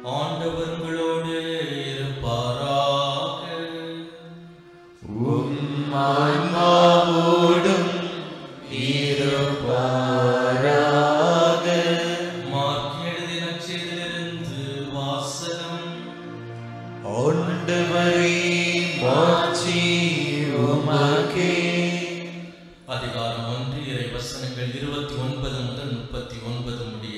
ஆண்டவர் உங்களோடு இருப்பாராக உம் ஆன்மாவோடும் இருப்பாராக மார்க் எழுதிய நற்செய்தியிலிருந்து வாசகம் ஆண்டவரே மாட்சி உமக்கே அதிகாரம் ஒன்று இறை வசனங்கள் இருபத்தி ஒன்பது முதல் முப்பத்தி ஒன்பது முடிய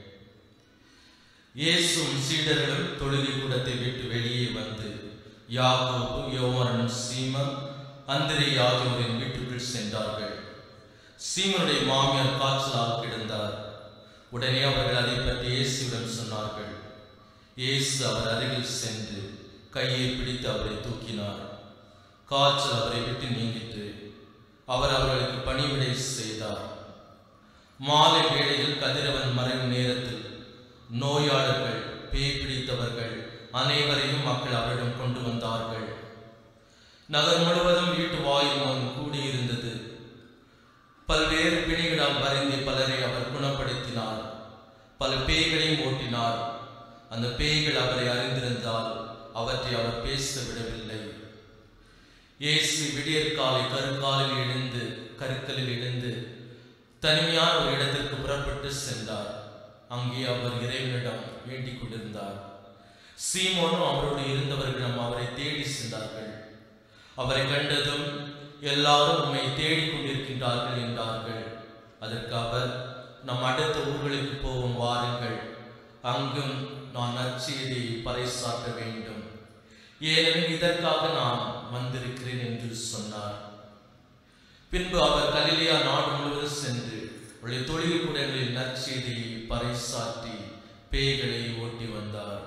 இயேசும் சீடர்களும் தொழுகை கூடத்தை விட்டு வெளியே வந்து யாக்கோபு யோவான் சீமன் அந்திரே ஆகியோரின் வீட்டுக்குள் சென்றார்கள் சீமனுடைய மாமியார் காய்ச்சலால் கிடந்தார் உடனே அவர்கள் அதை பற்றி இயேசுவிடம் சொன்னார்கள் இயேசு அவர் அருகில் சென்று கையை பிடித்து அவரை தூக்கினார் காய்ச்சல் அவரை விட்டு நீங்கிற்று அவர் அவர்களுக்கு பணிவிடை செய்தார் மாலை வேளையில் கதிரவன் மறையும் நேரத்தில் நோயாளர்கள் பேய் பிடித்தவர்கள் அனைவரையும் மக்கள் அவரிடம் கொண்டு வந்தார்கள் நகர் முழுவதும் வீட்டு வாயில் முன் கூடியிருந்தது பல்வேறு பிணிகளால் வருந்திய பலரை அவர் குணப்படுத்தினார் பல பேய்களையும் ஓட்டினார் அந்த பேய்கள் அவரை அறிந்திருந்தால் அவற்றை அவர் பேச விடவில்லை இயேசு விடியற்காலை கருக்காலில் எழுந்து கருக்கலில் எழுந்து தனிமையான ஒரு இடத்திற்கு புறப்பட்டு சென்றார் அங்கே அவர் இறைவனிடம் வேண்டிக் கொண்டிருந்தார் சீமோனும் அவரோடு இருந்தவர்களும் அவரை தேடி சென்றார்கள் அவரை கண்டதும் எல்லாரும் உம்மை தேடிக் கொண்டிருக்கின்றார்கள் என்றார்கள் அதற்கு அவர் நம் அடுத்த ஊர்களுக்கு போவோம் வாருங்கள் அங்கும் நான் நற்செய்தியை பறைசாற்ற வேண்டும் ஏனெனில் இதற்காக நான் வந்திருக்கிறேன் என்று சொன்னார் பின்பு அவர் கலிலியா நாடு முழுவதும் சென்று உடைய தொழில் கூடங்களில் நற்செய்தியை பறைசாற்றி பேய்களை ஓட்டி வந்தார்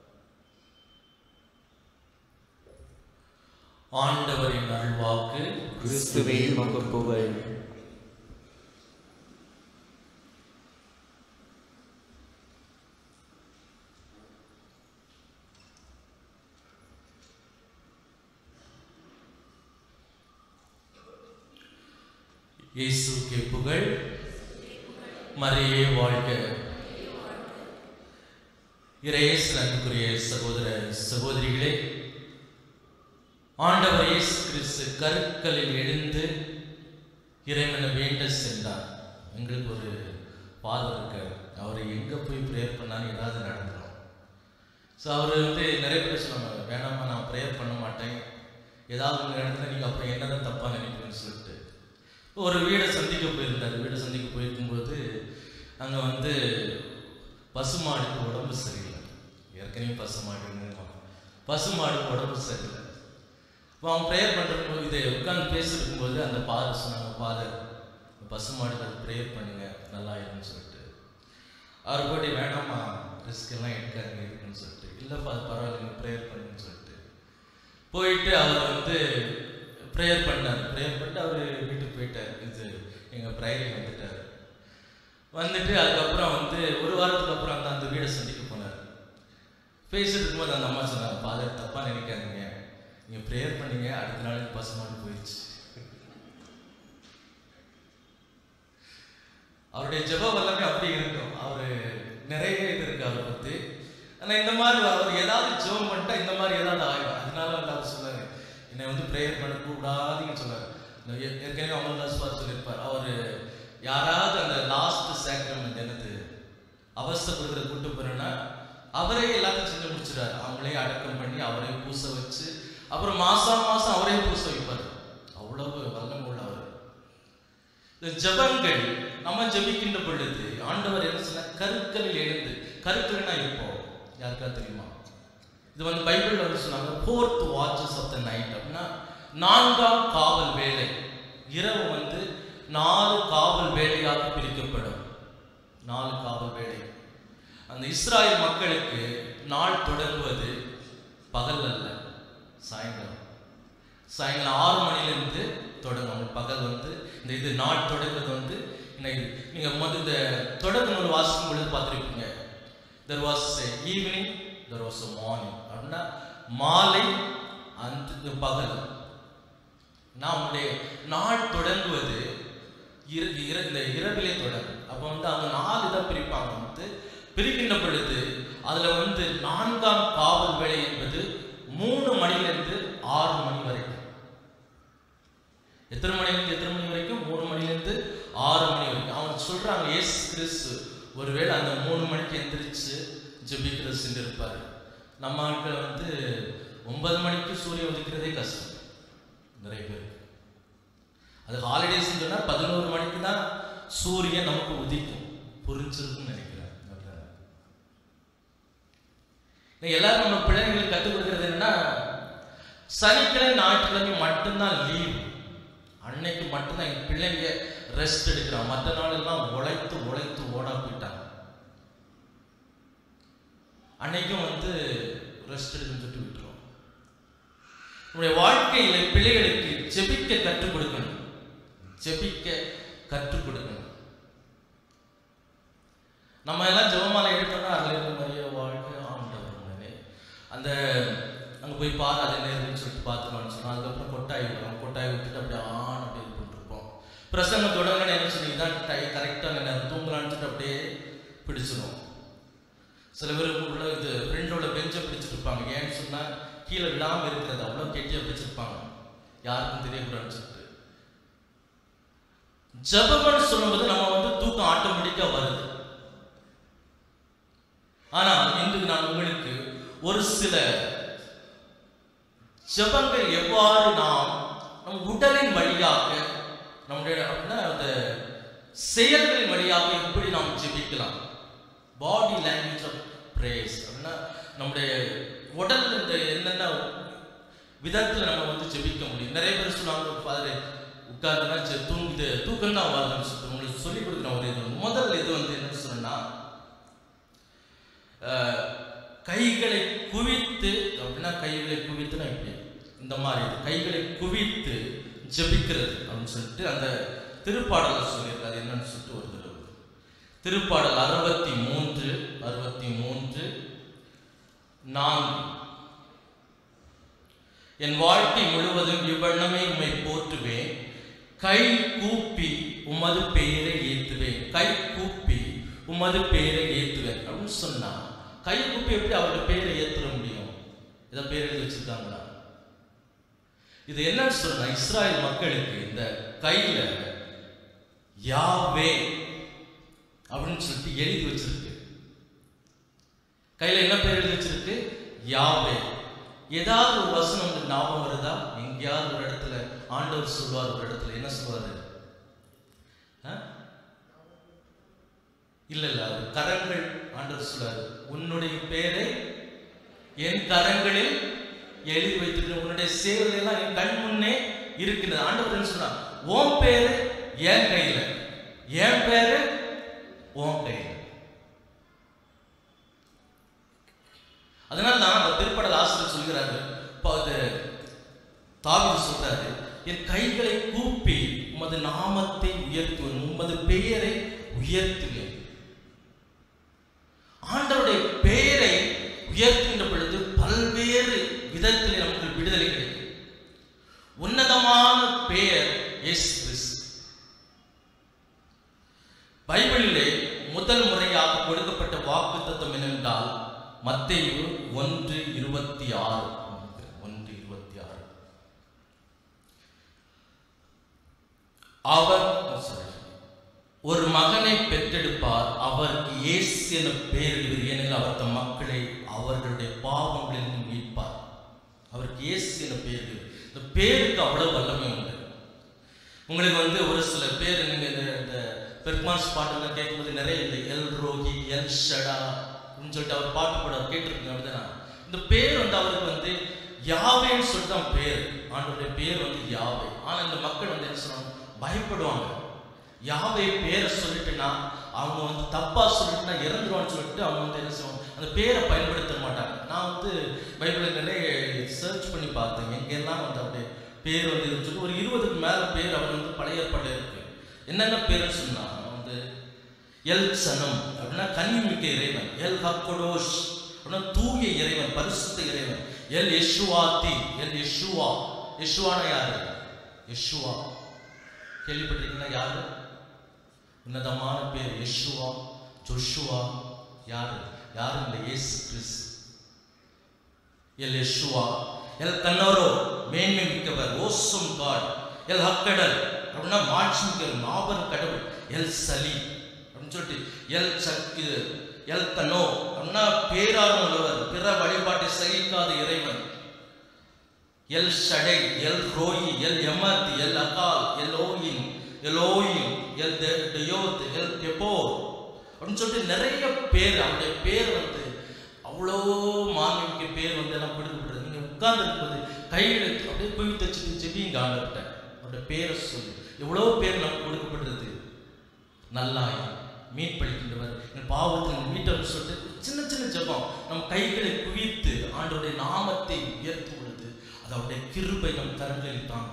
ஆண்டவரின் அருள்வாக்கு கிறிஸ்துவே உமக்கு புகழ் இயேசுக்கே புகழ் மரியே வாழ்க இறையேசு அன்புக்குரிய சகோதர சகோதரிகளே ஆண்டவர் இயேசு கிறிஸ்து கருக்களில் எழுந்து இறைவனை வேண்ட சென்றார் எங்களுக்கு ஒரு ஃபாதர் இருக்கார் அவர் எங்கே போய் ப்ரேயர் பண்ணாலும் ஏதாவது நடந்துடும் ஸோ அவர் வந்து நிறைய பேர் சொல்லுவாங்க வேணாமா நான் ப்ரேயர் பண்ண மாட்டேன் ஏதாவது ஒன்று நடந்தால் நீங்கள் அப்புறம் என்ன தான் தப்பாக நினைப்பீங்கன்னு சொல்லிட்டு ஒரு வீடை சந்திக்க போயிருந்தார் வீடை சந்திக்க போயிருக்கும்போது அங்கே வந்து பசுமாடுக்கு உடம்பு சரியில்லை ஏற்கனவே பசுமாடுன்னு பசுமாடுக்கு உடம்பு சரியில்லை இப்போ அவன் ப்ரேயர் பண்ணுறப்போ இதை உட்காந்து பேசிருக்கும்போது அந்த பாதர் சொன்னாங்க பாதர் பசுமாடுக்கு ப்ரேயர் பண்ணுங்க நல்லா இருக்குன்னு சொல்லிட்டு அவர் போட்டி வேணாமா ரிஸ்க் எல்லாம் எடுக்காதீங்க இருக்குன்னு சொல்லிட்டு இல்லைப்பா அது பரவாயில்ல நீங்கள் ப்ரேயர் பண்ணுங்கன்னு சொல்லிட்டு போயிட்டு அவர் வந்து ப்ரேயர் பண்ணார் ப்ரேயர் பண்ணிட்டு அவர் வீட்டுக்கு போயிட்டார் இது எங்கள் ப்ரேயருக்கு வந்துட்டார் வந்துட்டு அதுக்கப்புறம் வந்து ஒரு வாரத்துக்கு அப்புறம் அந்த அந்த வீடை சந்திக்க போனார் பேசிட்டு இருக்கும்போது அந்த அம்மா சொன்னாங்க ஃபாதர் தப்பாக நினைக்காதீங்க நீங்கள் ப்ரேயர் பண்ணீங்க அடுத்த நாளுக்கு பசுமாடு போயிடுச்சு அவருடைய ஜெபம் எல்லாமே அப்படி இருக்கும் அவர் நிறைய இது இருக்கு அவரை பற்றி ஆனால் இந்த மாதிரி அவர் ஏதாவது ஜெபம் பண்ணிட்டா இந்த மாதிரி ஏதாவது ஆகும் அதனால வந்து அவர் சொன்னார் என்னை வந்து ப்ரேயர் பண்ண கூடாதுன்னு சொன்னார் இந்த ஏ- ஏற்கனவே அமர்தாஸ் பார் சொல்லியிருப்பார் அவர் யாராவது அந்த லாஸ்ட் சேக்ரமெண்ட் என்னது அவஸ்தைப்படுகிற கூட்டு போறேன்னா அவரே எல்லாத்தையும் செஞ்சு முடிச்சிடாரு அவங்களே அடக்கம் பண்ணி அவரே பூச வச்சு அப்புறம் மாசம் மாசம் அவரே பூச வைப்பார் அவ்வளவு வல்லம் உள்ளவர் இந்த ஜெபங்கள் நம்ம ஜெபிக்கின்ற பொழுது ஆண்டவர் என்ன சொன்ன கருக்களில் எழுந்து கருக்கள்னா இப்போ யாருக்கா தெரியுமா இது வந்து பைபிள்ல வந்து சொன்னாங்க fourth watches of the night அப்படின்னா நான்காம் காவல் வேலை இரவு வந்து நாலு காவல் வேலையாக பிரிக்கப்படும் நாலு காவல் வேலை அந்த இஸ்ராயல் மக்களுக்கு நாள் தொடங்குவது பகல் அல்ல சாயங்காலம் சாயங்காலம் ஆறு மணிலேருந்து தொடங்கும் அவங்க பகல் வந்து இந்த இது நாள் தொடங்குறது வந்து இன்னைக்கு நீங்கள் முதல் இந்த தொடக்க நூல் வாசிக்கும் பொழுது பார்த்துருப்பீங்க there was evening there was morning அப்படின்னா மாலை அந்த பகல் நம்முடைய நாள் தொடங்குவது இர- இர- இந்த இரவிலே தொடங்கும் அப்போ வந்து அவங்க நாலு இதாக பிரிப்பாங்க வந்து பிரிக்கின்ற பொழுது அதுல வந்து நான்காம் காவல் வேலை என்பது மூணு மணிலிருந்து ஆறு மணி வரைக்கும் எத்தனை மணிலிருந்து எத்தனை மணி வரைக்கும் மூணு மணிலிருந்து ஆறு மணி வரைக்கும் அவங்க சொல்றாங்க ஏசு கிறிஸ்து ஒருவேளை அந்த மூணு மணிக்கு எந்திரிச்சு ஜெபிக்கிற சென்று இருப்பாரு நம்ம ஆட்கள் வந்து ஒன்பது மணிக்கு சூரியன் உதிக்கிறதே கஷ்டம் நிறைய பேருக்கு அது ஹாலிடேஸ் சொன்னா பதினோரு மணிக்கு தான் சூரியன் நமக்கு உதிக்கும் புரிஞ்சிருக்கும்னு நினைக்கிறேன் இன்னைக்கு எல்லாரும் நம்ம பிள்ளைங்களுக்கு கற்றுக் கொடுக்கறது என்னன்னா சனிக்கிழமை ஞாயிற்றுக்கிழமை மட்டும்தான் லீவ் அன்னைக்கு மட்டும்தான் எங்க பிள்ளைங்க ரெஸ்ட் எடுக்கிறான் மற்ற நாளெல்லாம் உழைத்து உழைத்து ஓடா போயிட்டாங்க அன்னைக்கும் வந்து ரெஸ்ட் எடுக்கணும்னு சொல்லிட்டு விட்டுரும் நம்முடைய வாழ்க்கையில பிள்ளைகளுக்கு ஜெபிக்க கற்றுக் கொடுக்கணும் ஜெபிக்க கற்றுக் கொடுக்கணும் நம்ம எல்லாம் ஜெபமாலை எடுத்தோம்னா அதுல இருந்த மாதிரியே வாழ்க்கை ஆண்டவர் உடனே அந்த அங்க போய் பாரு அதை நேர்னு சொல்லிட்டு பார்த்துக்கலாம்னு சொன்னா அதுக்கப்புறம் கொட்டாய் விடுறோம் கொட்டாய் விட்டுட்டு அப்படியே ஆண் அப்படி இது பண்ணிருப்போம் பிரசங்கம் தொடங்க என்ன சொன்னீங்க தான் டை கரெக்டாக நேரம் தூங்கலான்னு சொல்லிட்டு அப்படியே பிடிச்சிரும் சில பேர் உள்ள இது ஃப்ரெண்டோட பெஞ்சை பிடிச்சிட்டு இருப்பாங்க ஏன்னு சொன்னா கீழே விழாம இருக்கிறது அவ்வளோ கெட்டியா பிடிச்சிருப்பாங்க யாருக்கும் தெரியக்கூடாதுன்னு சொல்லிட்டு ஜபம்னு சொல்லும்போது நம்ம வந்து தூக்கம் ஆட்டோமேட்டிக்கா வருது ஆனா இன்று நான் உங்களுக்கு ஒரு சில ஜபங்கள் எவ்வாறு நாம் நம் உடலின் வழியாக நம்முடைய அப்படின்னா அந்த செயல்களின் வழியாக எப்படி நாம் ஜெபிக்கலாம் பாடி லாங்குவேஜ் ஆஃப் பிரேஸ் அப்படின்னா நம்முடைய உடல் இந்த என்னென்ன விதத்தில் நம்ம வந்து ஜெபிக்க முடியும் நிறைய பேர் சொல்லுவாங்க ஃபாதர் உட்கார்ந்துனா சரி தூங்குது தூக்கம் தான் வருதுன்னு சொல்லிட்டு உங்களுக்கு சொல்லிக் கொடுக்குற ஒரு இது வந்து. முதல் இது வந்து என்ன சொன்னா அஹ், கைகளை குவித்து அப்படின்னா கைகளை குவித்துனா எப்படி இந்த மாதிரி இது. கைகளை குவித்து ஜெபிக்கிறது அப்படின்னு சொல்லிட்டு அந்த திருப்பாடல சொல்லியிருக்கு அது என்னன்னு சொல்லிட்டு ஒரு தடவை திருப்பாடல் அறுபத்தி மூன்று அறுபத்தி மூன்று நான்கு என் வாழ்க்கை முழுவதும் இவ்வண்ணமே உம்மை போற்றுவேன் கை கூப்பி உமது பெயரை ஏத்துவேன் கை கூப்பி உமது பெயரை ஏத்துவேன் அப்படின்னு சொன்னா கை கூப்பி எப்படி அவருடைய பெயரை ஏத்துற முடியும் இதை பேர் எழுதி வச்சிருக்காங்களா இது என்னன்னு சொன்னா இஸ்ராயல் மக்களுக்கு இந்த கையில யாவே அப்படின்னு சொல்லிட்டு எழுதி வச்சிருக்கு கையில என்ன பேர் எழுதி வச்சிருக்கு யாவே ஏதாவது ஒரு வசனம் உங்களுக்கு ஞாபகம் வருதா எங்கேயாவது ஒரு இடத்துல ஆண்டவர் சொல்வார் ஒரு இடத்துல என்ன சொல்வாரு ஆ? இல்ல இல்ல அது கரங்கள் ஆண்டவர் சொல்றாரு உன்னுடைய பேரை என் கரங்களில் எழுதி வைத்திருக்கிற உன்னுடைய சேவல் எல்லாம் என் கண் முன்னே இருக்கிறது ஆண்டவர் என்ன சொன்னார் உன் பேரு என் கையில என் பேரு உன் கையில அதனால தான் அந்த திருப்படல் ஆசிரியர் சொல்கிறாரு இப்போ அது தாவீது சொல்றாரு என் கைகளை கூப்பி உமது நாமத்தை உயர்த்துவேன் உமது பெயரை உயர்த்துவேன் ஆண்டவருடைய பெயரை உயர்த்துகின்ற பொழுது பல்வேறு விதத்தில் நமக்கு விடுதலை கிடைக்கும் உன்னதமான பெயர் இயேசு கிறிஸ்து பைபிளிலே முதல் முறையாக கொடுக்கப்பட்ட வாக்கு தத்துவம் என்னவென்றால் மத்தேயு ஒன்று இருபத்தி ஆறு ஒன்று இருபத்தி ஆறு அவர் sorry. ஒரு மகனை பெற்றெடுப்பார் அவருக்கு இயேசு என பெயரிடுவர் ஏனெனில் அவர் தம் மக்களை அவர்களுடைய பாவங்களிலிருந்து மீட்பார் அவருக்கு இயேசு என பெயரிடுவர் இந்த பேருக்கு அவ்வளவு வல்லமை உண்டு உங்களுக்கு வந்து ஒரு சில பேர் நீங்க இந்த இந்த பெர்மான்ஸ் பாட்டெல்லாம் கேட்கும்போது நிறைய இந்த எல் ரோகி எல் ஷடா அப்படின்னு சொல்லிட்டு அவர் பாட்டு பாட கேட்டிருக்கீங்க அப்படிதானா இந்த பேர் வந்து அவருக்கு வந்து யாவேன்னு சொல்லிட்டு தான் பேர் ஆண்டோடைய பேர் வந்து யாவே ஆனா இந்த மக்கள் வந்து என்ன சொல்லுவாங்க பயப்படுவாங்க யாவே பேரை சொல்லிட்டுனா அவங்க வந்து தப்பா சொல்லிட்டுனா இறந்துருவான்னு சொல்லிட்டு அவங்க வந்து என்ன செய்வாங்க அந்த பேரை பயன்படுத்த மாட்டாங்க நான் வந்து பைபிளில் நிறைய சர்ச் பண்ணி பார்த்தேன் எங்கெல்லாம் வந்து அப்படியே பேர் வந்து இதுன்னு சொல்லி ஒரு இருபதுக்கு மேல பேர் அவர் வந்து பழைய ஏற்பாடுல இருக்கு என்னென்ன பேர்னு சொன்னா வந்து எல் சனம் அப்படின்னா கன்னிமிக்க இறைவன் எல் ஹக்கோடோஷ் அப்படின்னா தூய இறைவன் பரிசுத்த இறைவன் எல் யெஷுவாத்தி எல் யெஷுவா யெஷுவானா யாரு யெஷுவா கேள்விப்பட்டிருக்கீங்களா யாரு உன்னதமான பேர் யெஷுவா ஜொஷுவா யாரு யாரும் இல்லை இயேசு கிறிஸ்து எல் யெஷுவா எல் கன்னோரோ மேன்மை மிக்கவர் ஓசம் காட் எல் ஹக்கடல் அப்படின்னா மாட்சி மிக்கவர் மாபெரும் கடவுள் எல் சலி அப்படின்னு சொல்லிட்டு எல் சக் இது எல் கனோ அப்படின்னா பேராரும் உள்ளவர் பிற வழிபாட்டை சகிக்காத இறைவன் El Shaddai El Roi El Emet El அகால் எல் ஓயின் எல் ஓயின் எல் டெயோத் எல் டெபோர் அப்படின்னு சொல்லிட்டு நிறைய பேர் அவருடைய பேர் வந்து அவ்வளோ மாமிக்கு பேர் வந்து எல்லாம் கொடுக்கப்படுது நீங்கள் உட்கார்ந்து இருக்கும்போது கையில் அப்படியே போய் தச்சுட்டு ஜெபிங்க ஆண்டவர்கிட்ட அவருடைய பேரை சொல்லி எவ்வளோ பேர் நமக்கு கொடுக்கப்படுறது நல்லாய் மீட்பளிக்கின்றவர் என் பாவத்தில் மீட்டவர் சொல்லிட்டு சின்ன சின்ன ஜெபம் நம்ம கைகளை குவித்து ஆண்டவருடைய நாமத்தை உயர்த்தும் பொழுது அது அவருடைய கிருபை நம் கரங்களில் தாங்கும்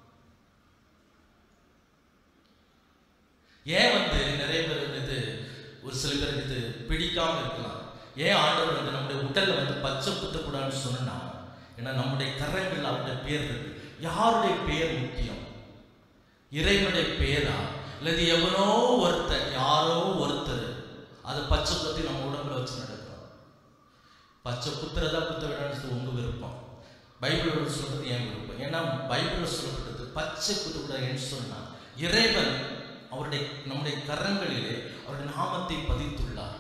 ஏன் வந்து நிறைய பேர் வந்து இது ஒரு சில பேருக்கு இது பிடிக்காம இருக்கலாம் ஏன் ஆண்டவர் வந்து நம்முடைய உடல்ல வந்து பச்சை குத்தக்கூடாதுன்னு சொன்னா ஏன்னா நம்முடைய கரங்கள் அவருடைய பேர் இருக்கு யாருடைய பேர் முக்கியம் இறைவனுடைய பேரா அல்லது எவனோ ஒருத்தர் யாரோ ஒருத்தர் அதை பச்சை குத்தி நம்ம உடம்புல வச்சு நடக்கிறோம் பச்சை குத்துறதா குத்த விடான்னு உங்க விருப்பம் பைபிளோட சொல்றது என் விருப்பம் ஏன்னா பைபிளில் சொல்லப்பட்டது பச்சை குத்தக்கூடாதுன்னு சொன்னா இறைவன் அவருடைய நம்முடைய கரங்களிலே அவருடைய நாமத்தை பதித்துள்ளார்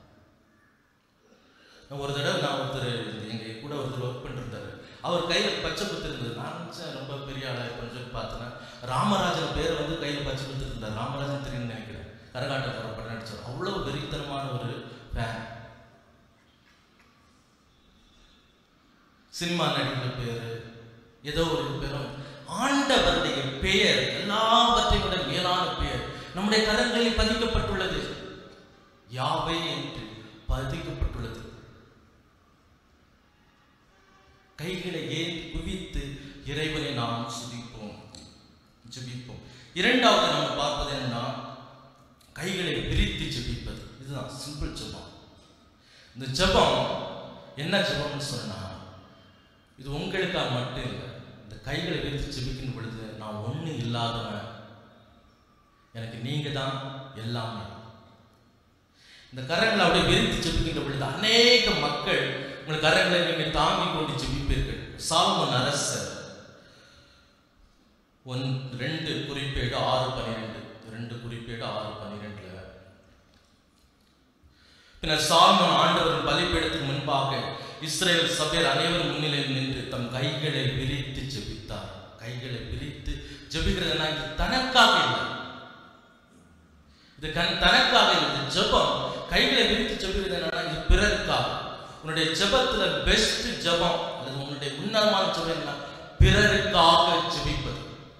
ஒரு தடவை நான் ஒருத்தர் எங்க கூட ஒருத்தர் ஒர்க் பண்ணிருந்தாரு அவர் கையில் பச்சை குத்து இருந்தது நான் நினைச்சேன் ரொம்ப பெரிய ஆளா இருப்பேன்னு சொல்லி பார்த்தேன் ராமராஜன் பேரை வந்து கையில் பச்சை குத்து இருந்தார் ராமராஜன் தெரியும்னு நினைக்கிறேன் கரகாட்டக்கார படம் நடிச்சார் அவ்வளவு வெறித்தனமான ஒரு ஃபேன் சினிமா நடிகர் பேரு ஏதோ ஒரு பேரும் ஆண்டவருடைய பெயர் எல்லாவற்றையும் விட மேலான பெயர் நம்முடைய கரங்களில் பதிக்கப்பட்டுள்ளது யாவை என்று பதிக்கப்பட்டுள்ளது கைகளை ஏன் குவித்து இறைவனை நாம் சுதிப்போம் ஜெபிப்போம் இரண்டாவது நம்ம பார்ப்பது என்னன்னா கைகளை விரித்து ஜெபிப்பது இதுதான் சிம்பிள் ஜெபம் இந்த ஜெபம் என்ன ஜெபம்னு சொன்னா இது உங்களுக்காக மட்டும் இல்லை இந்த கைகளை விரித்து ஜெபிக்கும் பொழுது நான் ஒன்றும் இல்லாதவன் எனக்கு நீங்க தான் எல்லாமே இந்த கரங்களை அப்படியே விரித்து ஜெபிக்கின்ற பொழுது அநேக மக்கள் உங்கள் கரங்களை நீங்கள் தாங்கிக் கொண்டு ஜெபிப்பீர்கள் சாலமன் அரசர் ஒன் ரெண்டு குறிப்பேடு ஆறு பன்னிரெண்டு ரெண்டு குறிப்பேடு ஆறு பன்னிரெண்டுல பின்னர் சாலமன் ஆண்டவரின் பலிபீடத்துக்கு முன்பாக இஸ்ரேல் சபையர் அனைவரும் முன்னிலையில் நின்று தம் கைகளை விரித்து ஜெபித்தார் கைகளை விரித்து ஜெபிக்கிறதுனா இது தனக்காக இல்லை இது கண் தனக்காக இல்லை இது ஜெபம் கைகளை விரித்து ஜெபிக்கிறது என்னன்னா இது பிறருக்காக உன்னுடைய ஜெபத்துல பெஸ்ட் ஜெபம் அல்லது உன்னுடைய உன்னதமான ஜெபம் என்ன பிறருக்காக ஜெபிப்பது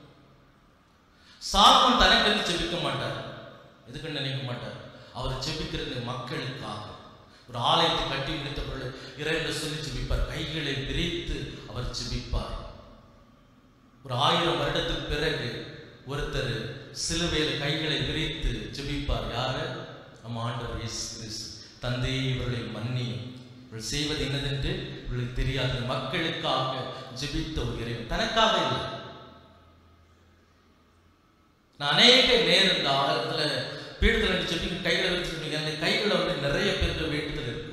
சாலமன் தனக்கு ஜெபிக்க மாட்டார் எதுக்கு நினைக்க மாட்டார் அவர் ஜெபிக்கிறது மக்களுக்காக ஒரு ஆலயத்தை கட்டி முடித்த பொழுது இறைவனை சொல்லி ஜெபிப்பார் கைகளை விரித்து அவர் ஜெபிப்பார் ஒரு ஆயிரம் வருடத்துக்கு பிறகு ஒருத்தர் சிலுவையில் கைகளை விரித்து ஜெபிப்பார் யாரு நம்ம ஆண்டவர் இயேசு கிறிஸ்து தந்தை இவர்களை மன்னியும் இவர்கள் செய்வது என்னதென்று இவர்களுக்கு தெரியாது மக்களுக்காக ஜெபித்த ஒரு இறைவன் தனக்காக இல்லை நான் அநேக நேரம் இந்த ஆலயத்துல பீடத்தில் ரெண்டு செப்பிங்க கைகளை வச்சுருக்கீங்க அந்த கைகளை வந்து நிறைய பேருக்கு வேண்டுதல் இருக்கும்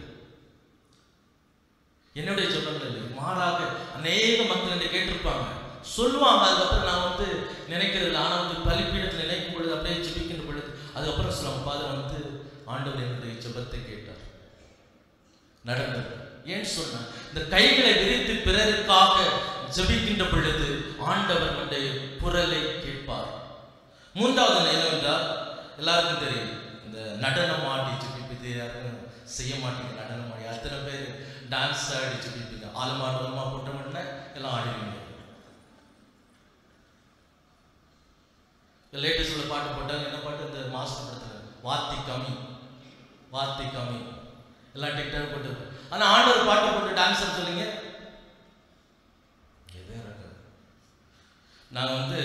என்னுடைய ஜெபங்கள் இல்லை மாறாக அநேக மக்கள் என்னை கேட்டிருப்பாங்க சொல்லுவாங்க அதுக்கப்புறம் நான் வந்து நினைக்கிறது இல்லை ஆனால் வந்து பலிப்பீடத்தில் நினைக்கும் பொழுது அப்படியே ஜெபிக்கின்ற பொழுது அதுக்கப்புறம் சொல்லுவாங்க ஃபாதர் வந்து ஆண்டவர் என்னுடைய ஜெபத்தை கேட்டார் நடந்தது ஏன் சொன்ன இந்த கைகளை விரித்து பிறருக்காக ஜெபிக்கின்ற பொழுது ஆண்டவர் நம்முடைய குரலை கேட்பார் மூன்றாவது என்னவென்றால் எல்லாருக்கும் தெரியும் இந்த நடனம் ஆடி ஜெபிப்பது யாரும் செய்ய மாட்டீங்க நடனம் ஆடி அத்தனை பேர் டான்ஸ் ஆடி ஜெபிப்பீங்க ஆலமாடு வருமா போட்ட உடனே எல்லாம் ஆடுவீங்க லேட்டஸ்ட்ல பாட்டு போட்டாங்க என்ன பாட்டு இந்த மாஸ்டர் படத்துல வாத்தி கம்மி வாத்தி கம்மி எல்லாம் டிக்டாக் போட்டு ஆனா ஆண்டவர் பாட்டு போட்டு டான்ஸ் சொல்லுங்க எதுவும் இருக்காது நான் வந்து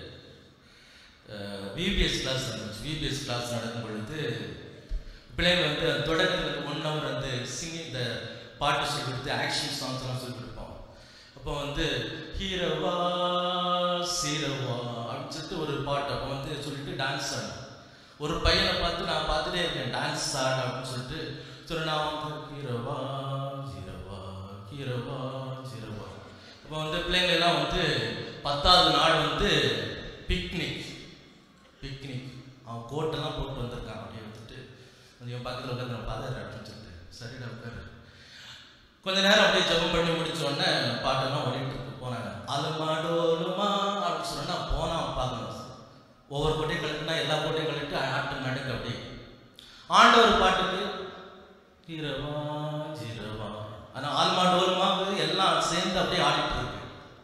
விபிஎஸ் கிளாஸ் நடந்துச்சு விபிஎஸ் கிளாஸ் நடக்கும் பொழுது பிள்ளைங்க வந்து தொடக்கத்தில் ஒன் ஹவர் வந்து சிங்கிங் இந்த பாட்டு சொல்லி கொடுத்து ஆக்ஷன் சாங்ஸ்லாம் சொல்லி கொடுப்போம் அப்போ வந்து ஹீரோவா சீரவா அப்படின்னு சொல்லிட்டு ஒரு பாட்டு அப்போ வந்து சொல்லிட்டு டான்ஸ் ஆடணும் ஒரு பையனை பார்த்து நான் பார்த்துட்டே இருக்கேன் டான்ஸ் ஆட அப்படின்னு சொல்லிட்டு திருநாமம் கீரவா ஜீரவா கீரவா ஜீரவா இப்போ வந்து பிள்ளைங்க எல்லாம் வந்து பத்தாவது நாள் வந்து பிக்னிக் பிக்னிக் அவன் கோட்டெல்லாம் போட்டு வந்திருக்கான் அப்படியே வந்துட்டு வந்து இவன் பக்கத்தில் உட்காந்து நான் பாதாரு அப்படின்னு சொல்லிட்டு சரிடா உட்காரு கொஞ்ச நேரம் அப்படியே ஜெபம் பண்ணி முடிச்ச உடனே பாட்டெல்லாம் ஓடிட்டு இருக்கு போனாங்க அலுமாடோலுமா அப்படின்னு சொன்னா போனா பார்க்கணும் ஒவ்வொரு கோட்டையும் கழிட்டுனா எல்லா கோட்டையும் கழிட்டு ஆட்டம் நடக்கு அப்படியே ஆண்டவர் பாட்டுக்கு கீரவா ஜீரவா ஆனா ஆல்மாடோலுமா எல்லாம் சேர்ந்து அப்படியே ஆடிட்டு இருக்கு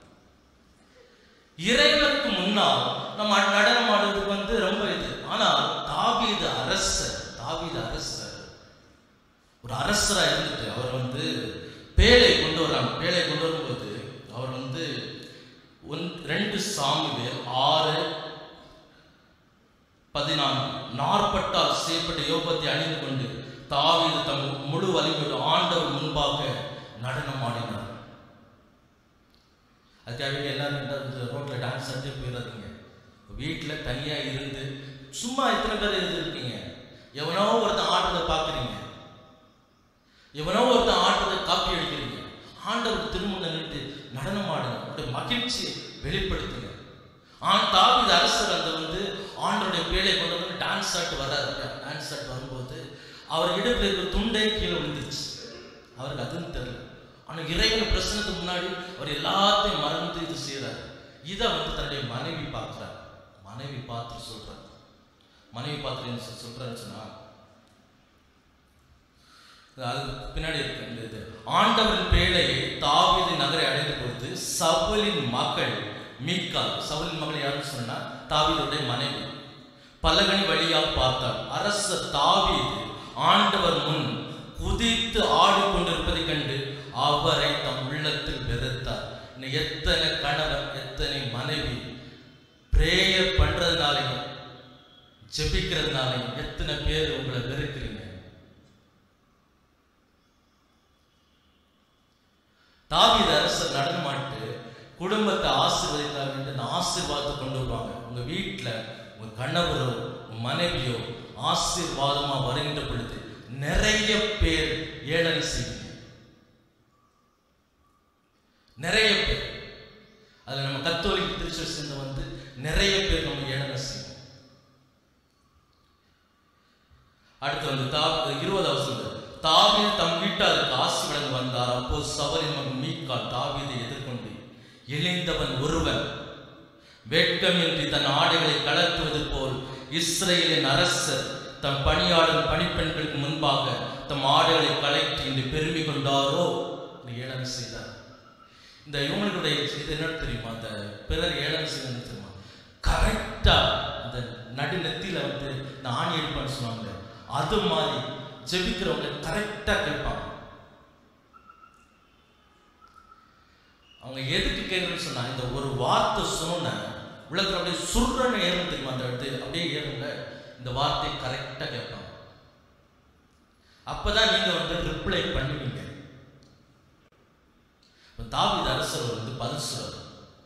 இறைவனுக்கு முன்னால் நம்ம நடனம் ஆடுறதுக்கு வந்து ரொம்ப இது ஆனால் தாவீது அரசர் தாவீது அரசர் ஒரு அரசரா இருந்துட்டு அவர் வந்து பேழை கொண்டு வராங்க பேழை கொண்டு வரும்போது அவர் வந்து ஒன் ரெண்டு சாமுவேல் ஆறு பதினான்கு நாற்பட்டால் செய்யப்பட்ட யோகத்தை அணிந்து கொண்டு தாவீது தம் முழு வலிமையோடு ஆண்டவர் முன்பாக நடனம் ஆடினார் அதுக்காக எல்லாரும் இந்த ரோட்ல டான்ஸ் ஆடி போயிடாதீங்க வீட்டில் தனியா இருந்து சும்மா எத்தனை பேர் இருந்திருக்கீங்க எவனோ ஒருத்தன் ஆடுறதை பார்க்குறீங்க எவனோ ஒருத்தன் ஆடுறதை காப்பி அடிக்கிறீங்க ஆண்டவர் திருமணம் நின்று நடனம் ஆடுங்க உங்களுடைய மகிழ்ச்சியை வெளிப்படுத்துங்க ஆண் தாவித அரசர் அந்த வந்து ஆண்டருடைய பேழை கொண்டு வந்து டான்ஸ் ஆட்டு வர்றாரு டான்ஸ் ஆட்டு வரும்போது அவர் இடுப்பில் இருக்கிற துண்டே கீழே விழுந்துருச்சு அவருக்கு அதுன்னு தெரியல ஆனால் இறைவன் பிரச்சனத்துக்கு முன்னாடி அவர் எல்லாத்தையும் மறந்து இது செய்கிறார் இதை வந்து தன்னுடைய மனைவி பார்க்குறார் மனைவி பார்த்து சொல்றார் மனைவி பார்த்து என்ன சொல்~ சொல்றாருன்னு சொன்னா அது பின்னாடி இருக்கு இந்த இது ஆண்டவரின் பேழையை தாவீது நகரை அடைந்த பொழுது சவுலின் மகள் மீக்கால் சவுலின் மகள் யாருன்னு சொன்னா தாவீதுடைய மனைவி பலகனி வழியாக பார்த்தாள் அரசர் தாவீது ஆண்டவர் முன் குதித்து ஆடிக்கொண்டிருப்பதை கண்டு அவரை தம் உள்ளத்தில் வெறுத்தார் இன்னும் எத்தனை கணவன் எத்தனை மனைவி பிரேயர் பண்றதுனாலையும் ஜெபிக்கிறதுனாலையும் எத்தனை பேர் உங்களை வெறுக்கிறீங்க தாவீது அரசர் நடனமாட்டு குடும்பத்தை ஆசீர்வதித்தார் என்று அந்த ஆசீர்வாதத்தை கொண்டு வருவாங்க உங்க வீட்டுல உங்க கணவரோ உங்க மனைவியோ ஆசீர்வாதமா வருகின்ற பொழுது நிறைய பேர் ஏழனை செய்வீங்க நிறைய பேர் அதுல நம்ம கத்தோலிக்க திருச்சல் சேர்ந்த வந்து நிறைய பேர் நம்ம ஏழனை செய்வோம் அடுத்து வந்து தா இருபதாவது சொல்றது தாவீது தம் வீட்டாருக்கு ஆசி வழங்க வந்தார் அப்போது சவரின் மகன் மீக்கால் தாவீதை எதிர்கொண்டு இழிந்தவன் ஒருவன் வெட்கமின்றி தன் ஆடைகளை கலத்துவது போல் இஸ்ரேலின் அரசர் தம் பணியாளர் பணிப்பெண்களுக்கு முன்பாக தம் ஆடைகளை கலைத்து இன்று பெருமை கொண்டாரோ என்று ஏளனம் செய்தார் இந்த இவங்களுடைய இது என்ன தெரியுமா அந்த பிறர் ஏளனம் செய்வது தெரியுமா கரெக்டா அந்த நடுநெத்தியில வந்து இந்த ஆணி அடிப்பான்னு சொன்னாங்க அது மாதிரி ஜெபிக்கிறவங்க கரெக்டா கேட்பாங்க அவங்க எதுக்கு கேட்கணும்னு சொன்னா இந்த ஒரு வார்த்தை சொன்ன உலகத்துல அப்படியே சுருன்னு ஏறும் தெரியுமா அந்த இடத்து அப்படியே ஏறுங்க இந்த வார்த்தையை கரெக்டா கேட்பாங்க அப்பதான் நீங்க வந்து ரிப்ளை பண்ணுவீங்க இப்ப தாவீது அரசர் வந்து பதில் சொல்றாரு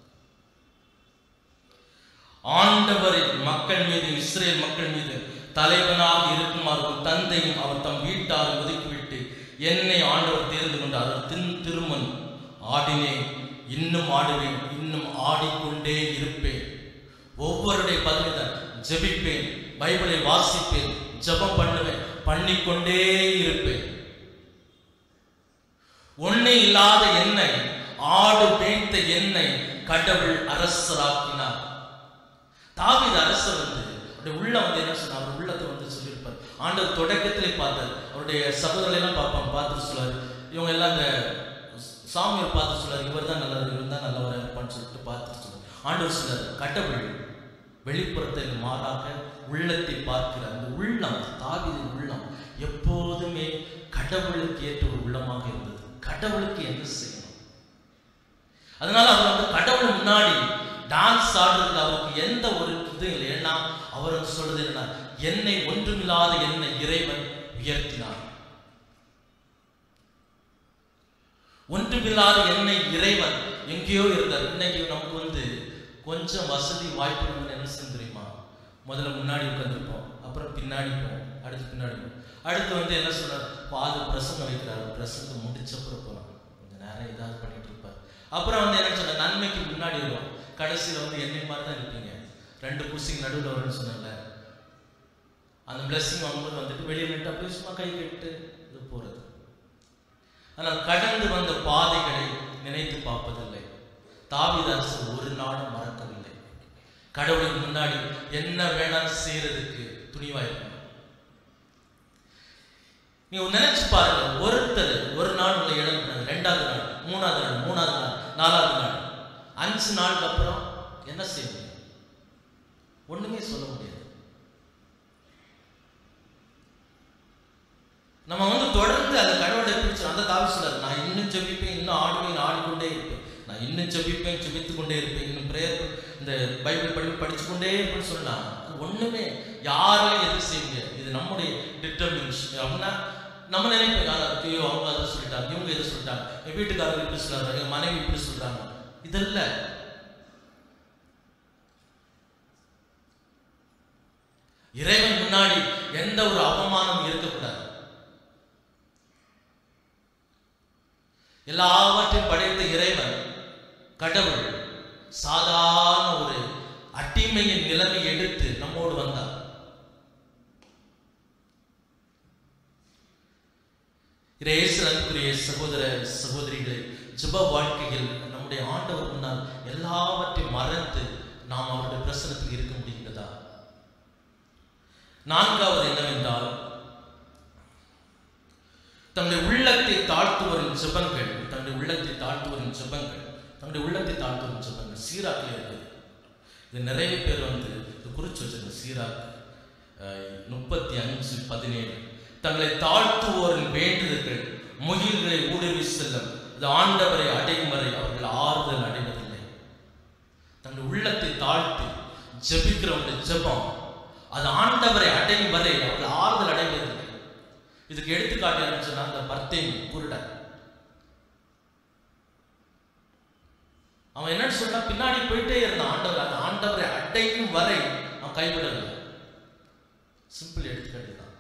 ஆண்டவரின் மக்கள் மீது இஸ்ரேல் மக்கள் மீது தலைவனாக இருக்குமாறு ஒரு தந்தையும் அவர் தம் வீட்டாரை ஒதுக்கிவிட்டு என்னை ஆண்டவர் தேர்ந்து கொண்டார் அவர் தின் திருமன் ஆடினேன் இன்னும் ஆடுவேன் இன்னும் ஆடிக்கொண்டே இருப்பேன் ஒவ்வொருடைய பதில்தான் ஜெபிப்பேன் பைபிளை வாசிப்பேன் ஜெபம் பண்ணுவேன் பண்ணிக்கொண்டே இருப்பேன் ஒண்ணே இல்லாத என்னை ஆடு மேய்த்த என்னை கடவுள் அரசராக்கினார் தாவீது அரசர் வந்து அவருடைய உள்ள வந்து என்ன சொன்னார் அவர் உள்ளத்தை வந்து சொல்லியிருப்பார் ஆண்டவர் தொடக்கத்திலே பார்த்தார் அவருடைய சகோதரர்களை எல்லாம் பார்ப்பாங்க பார்த்துட்டு சொல்லாரு இவங்க எல்லாம் அந்த சாமியார் பார்த்து சொல்லாரு இவர் தான் நல்லவர் இவர் தான் நல்லவராக இருப்பான்னு சொல்லிட்டு பார்த்துட்டு சொல்லார் ஆண்டவர் சொல்லார் கடவுள் வெளிப்புறத்தை மாறாக உள்ளத்தை பார்க்கிற அந்த உள்ளம் தாவீதின் உள்ளம் எப்போதுமே கடவுளுக்கு ஏற்ற ஒரு உள்ளமாக இருந்தது கடவுளுக்கு என்ன செய்யணும் அதனால அவர் வந்து கடவுள் முன்னாடி டான்ஸ் ஆடுறதுல அவருக்கு எந்த ஒரு இதுவும் இல்லை ஏன்னா அவர் வந்து சொல்றது என்ன என்னை ஒன்றுமில்லாத என்னை இறைவன் உயர்த்தினார் ஒன்றுமில்லாத என்னை இறைவன் எங்கேயோ இருந்தார் இன்னைக்கு நமக்கு வந்து கொஞ்சம் வசதி வாய்ப்பு நம்ம என்ன செய்யும் தெரியுமா முதல்ல முன்னாடி உட்காந்துருப்போம் அப்புறம் பின்னாடி போவோம் அடுத்து பின்னாடி போவோம் அடுத்து வந்து என்ன சொன்னார் பாது பிரசங்கம் வைக்கிறார் பிரசங்கம் முடிச்சப்புறம் போகலாம் கொஞ்ச நேரம் ஏதாவது பண்ணிட்டு இருப்பார் அப்புறம் வந்து என்ன சொன்னார் நன்மைக்கு முன்னாடி வரும் கடைசியில் வந்து என்னை மாதிரி தான் இருப்பீங்க ரெண்டு குர்சிக்கு நடுவில் வரும்னு சொன்னேன்ல அந்த பிளெஸ்ஸிங் வாங்கும்போது வந்துட்டு வெளியே நின்று அப்படியே சும்மா கை கட்டு இது போகிறது ஆனால் கடந்து வந்த பாதைகளை நினைத்து பார்ப்பதில்லை தாவிதாசு ஒரு நாளும் மறக்கவில்லை கடவுளுக்கு முன்னாடி என்ன வேணாலும் செய்யறதுக்கு துணிவா இருக்கணும் நீ நினைச்சு பாருங்க ஒருத்தர் ஒரு நாள் உங்களை இழந்தாங்க ரெண்டாவது நாள் மூணாவது நாள் மூணாவது நாள் நாலாவது நாள் அஞ்சு நாளுக்கு அப்புறம் என்ன செய்ய முடியும் ஒண்ணுமே சொல்ல முடியாது நம்ம வந்து தொடர்ந்து அந்த கடவுளை பிடிச்சு அந்த தாவி சொல்லாது நான் இன்னும் ஜெபிப்பேன் இன்னும் ஆடுவேன் ஆடிக்கொண்டே இருப்பேன் நான் இன்னும் ஜெபிப்பேன் ஜெபித்து கொண்டே இருப்பேன் இன்னும் பிரேயர் இந்த பைபிள் படி படிச்சு கொண்டே இருப்பேன்னு சொல்லலாம் அது ஒண்ணுமே யாரையும் எது செய்ய முடியாது இது நம்முடைய டிட்டர்மினேஷன் அப்படின்னா நம்ம நினைப்போம் யாரா ஐயோ அவங்க அதை சொல்லிட்டாங்க இவங்க இதை சொல்லிட்டாங்க என் வீட்டுக்காரங்க இப்படி சொல்றாங்க என் மனைவி இப்படி சொல்றாங்க இதல்ல இறைவன் முன்னாடி எந்த ஒரு அவமானம் இருக்கக்கூடாது எல்லாவற்றையும் படைத்த இறைவன் கடவுள் சாதாரண ஒரு அடிமையின் நிலைமை எடுத்து நம்மோடு வந்தார் இயேசு அன்புக்குரிய சகோதர சகோதரிகளே ஜெப வாழ்க்கையில் நம்முடைய ஆண்டவர் முன்னால் எல்லாவற்றையும் மறந்து நாம் அவருடைய பிரசனத்தில் இருக்க முடிகிறதா நான்காவது என்னவென்றால் தன்னுடைய உள்ளத்தை தாழ்த்துவரின் ஜெபங்கள் தன்னுடைய உள்ளத்தை தாழ்த்துவரின் ஜெபங்கள் தன்னுடைய உள்ளத்தை தாழ்த்துவரின் ஜெபங்கள் சீராக்கில் இருக்குது இது நிறைய பேர் வந்து இது குறிச்சு வச்சிருக்க சீராக் முப்பத்தி அஞ்சு பதினேழு தங்களை தாழ்த்துவோரின் வேண்டுதல்கள் முகில்களை ஊடுருவி செல்லும் இது ஆண்டவரை அடையும் வரை அவர்கள் ஆறுதல் அடைவதில்லை தன்னுடைய உள்ளத்தை தாழ்த்தி ஜெபிக்கிறவங்க ஜெபம் அது ஆண்டவரை அடையும் வரை அவர்கள் ஆறுதல் அடைவதில்லை இதுக்கு எடுத்துக்காட்டு என்னன்னு சொன்னா அந்த பர்த்தேன் குருடன் அவன் என்னன்னு சொன்னா பின்னாடி போயிட்டே இருந்தான் ஆண்டவர் அந்த ஆண்டவரை அடையும் வரை அவன் கைவிடவில்லை சிம்பிள் எடுத்துக்காட்டு தான்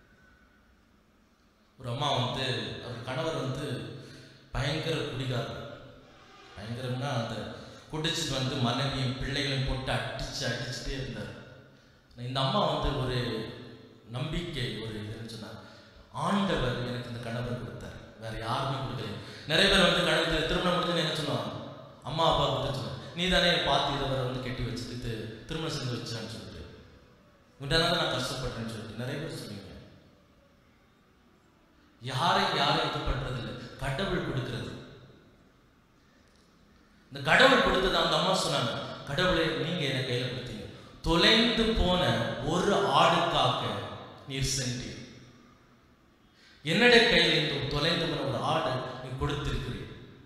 ஒரு அம்மா வந்து அவர் கணவர் வந்து பயங்கர குடிகாரர் பயங்கரம்னா அந்த குடிச்சிட்டு வந்து மனைவியும் பிள்ளைகளையும் போட்டு அடிச்சு அடிச்சுட்டே இருந்தார் இந்த அம்மா வந்து ஒரு நம்பிக்கை ஒரு இதுன்னு சொன்னாங்க ஆண்டவர் எனக்கு இந்த கணவர் கொடுத்தார் வேற யாருமே கொடுக்கல நிறைய பேர் வந்து கணவர் திருமணம் முடிஞ்சு என்ன சொல்லுவாங்க அம்மா அப்பா கொடுத்து சொல்லுவாங்க நீ தானே பார்த்து இதை வந்து கட்டி வச்சுட்டு இது திருமணம் செஞ்சு வச்சான்னு சொல்லிட்டு உண்டான நான் கஷ்டப்பட்டேன்னு சொல்லிட்டு நிறைய பேர் சொல்லுவீங்க யாரை யாரும் இது பண்றது இல்லை கடவுள் கொடுக்கிறது இந்த கடவுள் கொடுத்தது அந்த அம்மா சொன்னாங்க கடவுளை நீங்க என் கையில கொடுத்தீங்க தொலைந்து போன ஒரு ஆடுக்காக நீர் சென்றீர் என்னுடைய கையில் இந்த தொலைந்து போன ஒரு ஆடு நீ கொடுத்திருக்கிறீர்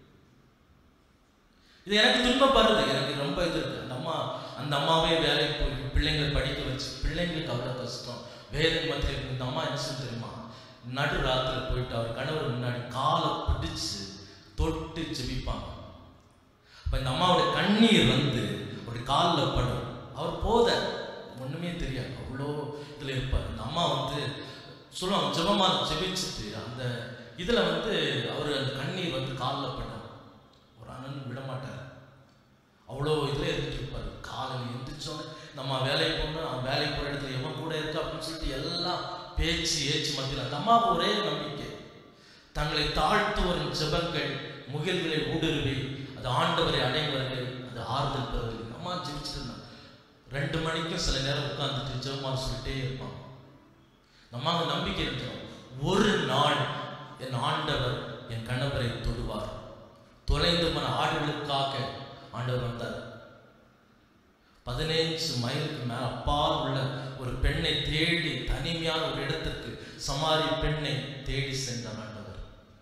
இது எனக்கு துன்பப்படுறது எனக்கு ரொம்ப இது இருக்கு அந்த அம்மா அந்த அம்மாவே வேலைக்கு போய் பிள்ளைங்களை படிக்க வச்சு பிள்ளைங்களுக்கு அவ்வளோ கஷ்டம் வேதனை மத்தியில் இந்த அம்மா என்ன சொல்லி தெரியுமா நடு ராத்திரி போயிட்டு அவர் கணவர் முன்னாடி காலை பிடிச்சு தொட்டு ஜெபிப்பாங்க அப்ப இந்த அம்மாவோட கண்ணீர் வந்து ஒரு காலில் படும் அவர் போத ஒண்ணுமே தெரியாது அவ்வளோ இதுல இருப்பார் இந்த அம்மா வந்து சொல்லுவாங்க ஜெபமா ஜெபிச்சுட்டு அந்த இதுல வந்து அவர் அந்த கண்ணீர் வந்து காலில் படும் ஒரு அண்ணன் விட மாட்டார் அவ்வளோ இதுல இருந்துட்டு இருப்பார் காலையில் எந்திரிச்சோன்னே நம்ம வேலைக்கு போகணும் அவன் வேலைக்கு போகிற இடத்துல எவன் கூட இருக்கு அப்படின்னு சொல்லிட்டு எல்லாம் பேச்சு ஏச்சு மத்தியில் அந்த அம்மாவுக்கு ஒரே நம்பிக்கை தங்களை தாழ்த்துவரின் ஜெபங்கள் முகில்களை ஊடுருவி அது ஆண்டவரை அடைவர்கள் அது ஆறுதல் பெறுவர்கள் அம்மா ஜெபிச்சுட்டு இருந்தாங்க ரெண்டு மணிக்கும் சில நேரம் உட்கார்ந்துட்டு ஜெபமா சொல்லிட்டே இருப்பான் நம்மாங்க நம்பிக்கை இருக்கிறோம் ஒரு நாள் என் ஆண்டவர் என் கணவரை தொடுவார் தொலைந்து போன ஆடுகளுக்காக ஆண்டவர் வந்தார் பதினைஞ்சு மைலுக்கு மேல அப்பால் உள்ள ஒரு பெண்ணை தேடி தனிமையான ஒரு இடத்துக்கு சமாரி பெண்ணை தேடி சென்றார் ஆண்டவர்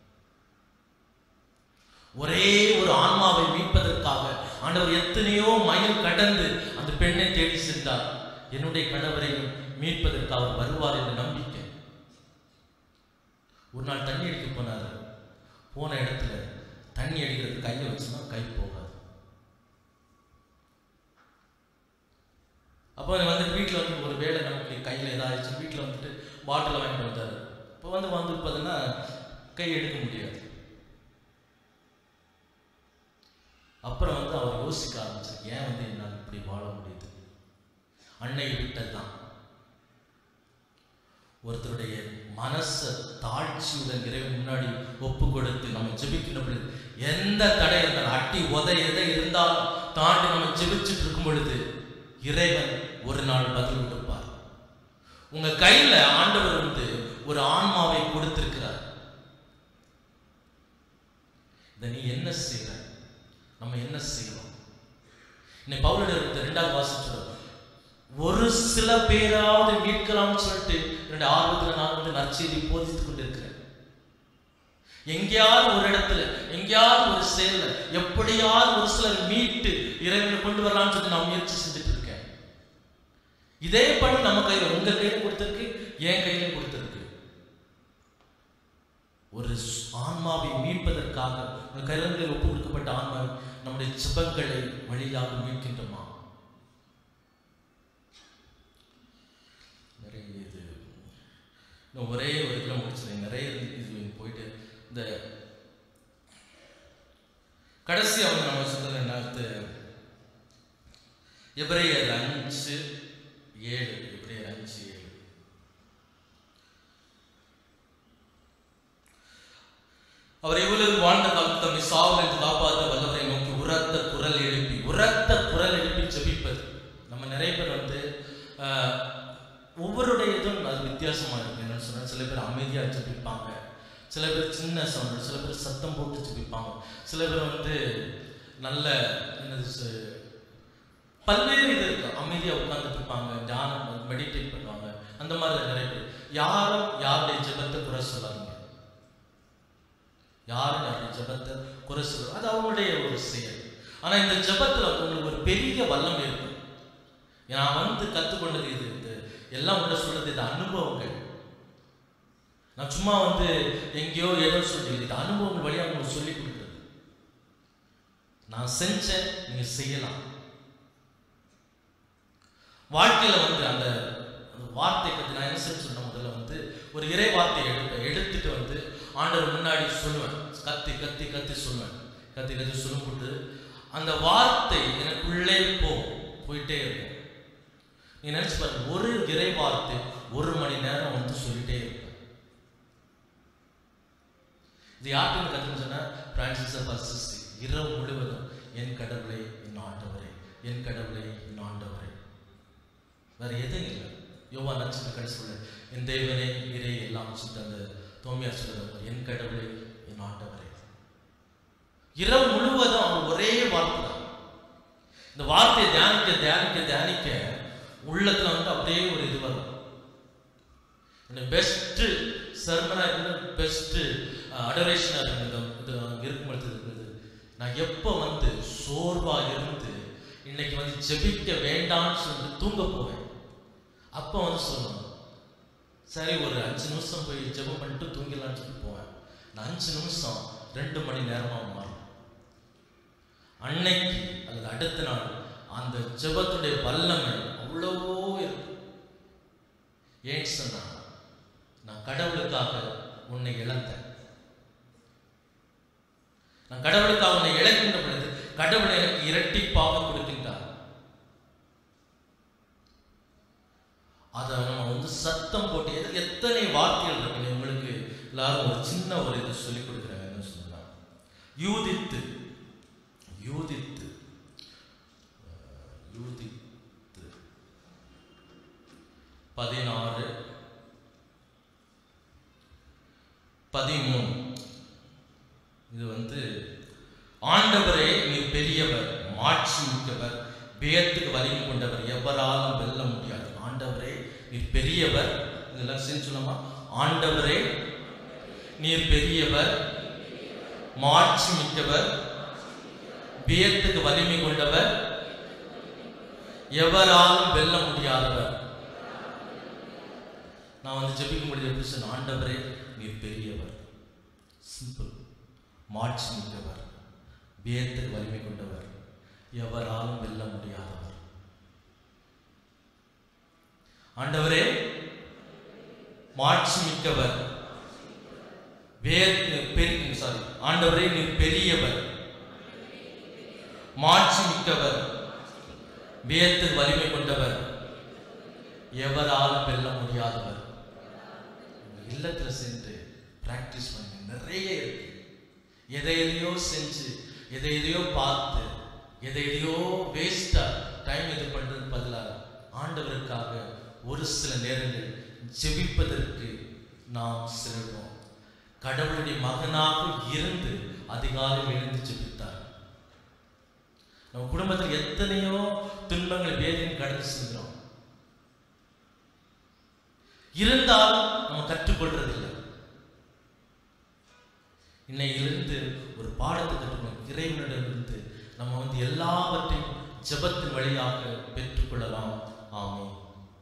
ஒரே ஒரு ஆன்மாவை மீட்பதற்காக ஆண்டவர் எத்தனையோ மைல் கடந்து அந்த பெண்ணை தேடி சென்றார் என்னுடைய கணவரையும் மீட்பதற்கு அவர் வருவார் என்ற நம்பிக்கை ஒரு நாள் தண்ணி அடிக்க போனார் போன இடத்துல தண்ணி அடிக்கிறது கையை வச்சுன்னா கை போகாது அப்போ வந்து வீட்டில் வந்து ஒரு வேலை நமக்கு கையில் ஏதாவது பாட்டில் வாங்கிட்டு வந்தார் இப்போ வந்து வந்து பார்த்தீங்கன்னா கை எடுக்க முடியாது அப்புறம் வந்து அவர் யோசிக்க ஆரம்பிச்சார் ஏன் வந்து என்னால் இப்படி வாழ முடியுது அன்னை விட்டது தான் ஒருத்தருடைய மனசை தாழ்ச்சியுடன் இறைவன் முன்னாடி ஒப்பு கொடுத்து நம்ம ஜெபிக்கின்ற பொழுது எந்த தடை இருந்தாலும் அட்டி உதை எதை இருந்தாலும் தாண்டி நம்ம ஜெபிச்சுட்டு இருக்கும் பொழுது இறைவன் ஒரு நாள் பதில் கொடுப்பார் உங்க கையில ஆண்டவர் வந்து ஒரு ஆன்மாவை கொடுத்திருக்கிறார் இதை நீ என்ன செய்யற நம்ம என்ன செய்யணும் இன்னைக்கு பவுலர் ரெண்டாவது வாசிச்சுடுறோம் ஒரு சில பேராவது மீட்கலாம்னு சொல்லிட்டு என்னுடைய ஆர்வத்துல நான் வந்து நற்செய்தி போதித்துக் கொண்டிருக்கிறேன் எங்கேயாவது ஒரு இடத்துல எங்கேயாவது ஒரு செயல்ல எப்படியாவது ஒரு சிலர் மீட்டு இறைவனை கொண்டு வரலாம்னு சொல்லி நான் முயற்சி செஞ்சுட்டு இருக்கேன் இதே பணி நம்ம கையில உங்க கையில கொடுத்திருக்கு என் கையில கொடுத்திருக்கு ஒரு ஆன்மாவை மீட்பதற்காக உங்க கையில ஒப்பு கொடுக்கப்பட்ட ஆன்மா நம்முடைய சிபங்களை வழியாக மீட்கின்றோமா நிறைய இது இன்னும் ஒரே ஒரு இதில் முடிச்சிருங்க நிறைய இது போயிட்டு இந்த கடைசி அவங்க நம்ம சொன்னது என்ன எபிரேயர் அஞ்சு ஏழு எபிரேயர் அஞ்சு ஏழு அவர் இவ்வளவு வாழ்ந்த காலம் தம்மை சாவல் என்று காப்பாற்ற வல்லவரை நோக்கி உரத்த குரல் எழுப்பி உரத்த குரல் எழுப்பி ஜெபிப்பது நம்ம நிறைய பேர் வந்து ஆஹ், ஒவ்வொருடைய இதுவும் அது வித்தியாசமா இருக்கு என்னன்னு சொன்னா சில பேர் அமைதியா ஜெபிப்பாங்க சில பேர் சின்ன சவுண்ட் சில பேர் சத்தம் போட்டு ஜெபிப்பாங்க சில பேர் வந்து நல்ல என்னது சொ- பல்வேறு இது இருக்கு அமைதியா உட்கார்ந்துட்டு இருப்பாங்க தியானம் மெடிடேட் பண்ணுவாங்க அந்த மாதிரி நிறைய பேர் யாரும் யாருடைய ஜெபத்தை குறை சொல்லாதீங்க யாரும் யாருடைய ஜெபத்தை குறை சொல்ல அது அவங்களுடைய ஒரு செயல் ஆனா இந்த ஜெபத்துல உங்களுக்கு ஒரு பெரிய வல்லம் இருக்கும் நான் வந்து கத்துக்கொண்டது இது இது எல்லாம் உள்ள சொல்றது இது அனுபவங்கள் நான் சும்மா வந்து எங்கேயோ ஏதோ சொல்லி இது அனுபவங்கள் வழியா உங்களுக்கு சொல்லி கொடுக்குறது நான் செஞ்சேன் நீங்க செய்யலாம் வாழ்க்கையில வந்து அந்த அந்த வார்த்தை பத்தி நான் என்ன செய்ய சொன்ன முதல்ல வந்து ஒரு இறை வார்த்தை எடுப்பேன் எடுத்துட்டு வந்து ஆண்டவர் முன்னாடி சொல்லுவேன் கத்தி கத்தி கத்தி சொல்லுவேன் கத்தி கத்தி சொல்லும்போது அந்த வார்த்தை எனக்குள்ளே போ போயிட்டே இருக்கும் நீ நினைச்சு பாரு ஒரு இறை வார்த்தை ஒரு மணி நேரம் வந்து சொல்லிட்டே இருப்பேன் இது யார்கிட்ட கத்துன்னு சொன்னா பிரான்சிஸ் ஆஃப் அசிஸ்டி இரவு முழுவதும் என் கடவுளை என் ஆண்டவரே என் கடவுளை என் ஆண்டவரே வேற எதுவும் இல்லை யோவா நட்சத்திர கடைசி சொல்ல என் தேவனே இறை எல்லாம் சொல்லிட்டு அந்த தோமியார் சொல்லுவார் என் கடவுளை என் ஆண்டவரே இரவு முழுவதும் அவன் ஒரே வார்த்தை தான் இந்த வார்த்தையை தியானிக்க தியானிக்க தியானிக்க உள்ளத்துல வந்து அப்படியே ஒரு இது வரும் பெஸ்ட் சர்மனா இருந்தது பெஸ்ட் அடரேஷனா இருந்தது இது இருக்கும் பொழுது இருந்தது நான் எப்போ வந்து சோர்வா இருந்து இன்னைக்கு வந்து ஜெபிக்க வேண்டாம்னு சொல்லிட்டு தூங்க போவேன் அப்போ வந்து சொல்லுவாங்க சரி ஒரு அஞ்சு நிமிஷம் போய் ஜெபம் பண்ணிட்டு தூங்கிடலாம்னு சொல்லி போவேன் நான் அஞ்சு நிமிஷம் ரெண்டு மணி நேரமா மாறும் அன்னைக்கு அல்லது அடுத்த நாள் அந்த ஜெபத்துடைய வல்லமை அவ்வளவோ இருக்கும் ஏன் சொன்னா நான் கடவுளுக்காக உன்னை இழந்தேன் நான் கடவுளுக்காக உன்னை இழக்கின்ற பொழுது கடவுள் எனக்கு இரட்டிப்பாக கொடுக்கின்றார் அதை நம்ம வந்து சத்தம் போட்டு எது- எத்தனை வார்த்தைகள் இருக்கு உங்களுக்கு எல்லாரும் ஒரு சின்ன ஒரு இது சொல்லிக் கொடுக்குறாங்க என்ன சொல்லலாம் யூதித்து யூதித்து அஹ், யூதித்து பதினாறு பதிமூணு இது வந்து ஆண்டவரே நீர் பெரியவர் மாட்சி மிக்கவர் பேயத்துக்கு வலிமை கொண்டவர் எவராலும் வெல்ல முடியாது ஆண்டவரே நீர் பெரியவர் இதெல்லாம் சேர்ந்து சொல்லலாமா ஆண்டவரே நீர் பெரியவர் மாட்சி மிக்கவர் பேயத்துக்கு வலிமை கொண்டவர் எவராலும் வெல்ல முடியாதவர் நான் வந்து ஜெபிக்க முடியாது எப்படி சொன்ன ஆண்டவரே நீர் பெரியவர் சிம்பிள் மாட்சி மிக்கவர் பேயத்துக்கு வலிமை கொண்டவர் எவராலும் வெல்ல முடியாதவர் ஆண்டவரே மாட்சி மிக்கவர் வேர் பெரிய சாரி ஆண்டவரே நீர் பெரியவர் மாட்சி மிக்கவர் வேத்தில் வலிமை கொண்டவர் எவராலும் வெல்ல முடியாதவர் உங்க இல்லத்துல சென்று பிராக்டிஸ் பண்ணுங்க நிறைய இருக்கு எதை எதையோ செஞ்சு எதை எதையோ பார்த்து எதை எதையோ வேஸ்டா டைம் இது பண்றது பதிலாக ஆண்டவருக்காக ஒரு சில நேரங்கள் ஜெபிப்பதற்கு நாம் செல்வோம் கடவுளுடைய மகனாக இருந்து அதிகாலையில் எழுந்து ஜெபித்தார் நம்ம குடும்பத்தில் எத்தனையோ துன்பங்கள் வேதனையும் கடந்து செல்கிறோம் இருந்தாலும் நம்ம கற்றுக்கொள்றதில்லை இன்னையிலிருந்து ஒரு பாடத்தை கற்றுக்கணும் இறைவனிடமிருந்து நம்ம வந்து எல்லாவற்றையும் ஜெபத்தின் வழியாக பெற்றுக்கொள்ளலாம் ஆமென்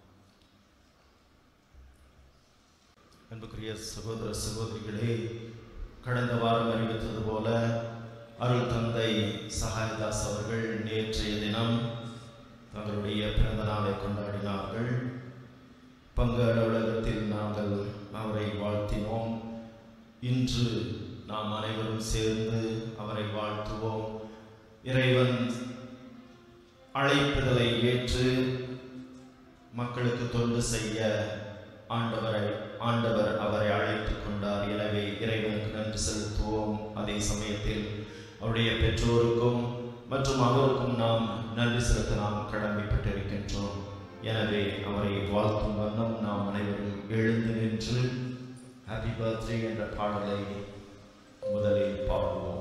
அன்புக்குரிய சகோதர சகோதரிகளே கடந்த வாரம் அறிவித்தது போல அருள் தந்தை சகாயதாஸ் அவர்கள் நேற்றைய தினம் தங்களுடைய பிறந்த நாளை கொண்டாடினார்கள் பங்கு அலுவலகத்தில் நாங்கள் அவரை வாழ்த்தினோம் இன்று நாம் அனைவரும் சேர்ந்து அவரை வாழ்த்துவோம் இறைவன் அழைப்புதலை ஏற்று மக்களுக்கு தொண்டு செய்ய ஆண்டவரை ஆண்டவர் அவரை அழைத்துக் கொண்டார் எனவே இறைவனுக்கு நன்றி செலுத்துவோம் அதே சமயத்தில் அவருடைய பெற்றோருக்கும் மற்றும் அவருக்கும் நாம் நன்றி செலுத்த நாம் கடமைப்பட்டிருக்கின்றோம் எனவே அவரை வாழ்த்தும் வண்ணம் நாம் அனைவரும் எழுந்து நின்று ஹாப்பி பர்த்டே என்ற பாடலை முதலில் பாடுவோம்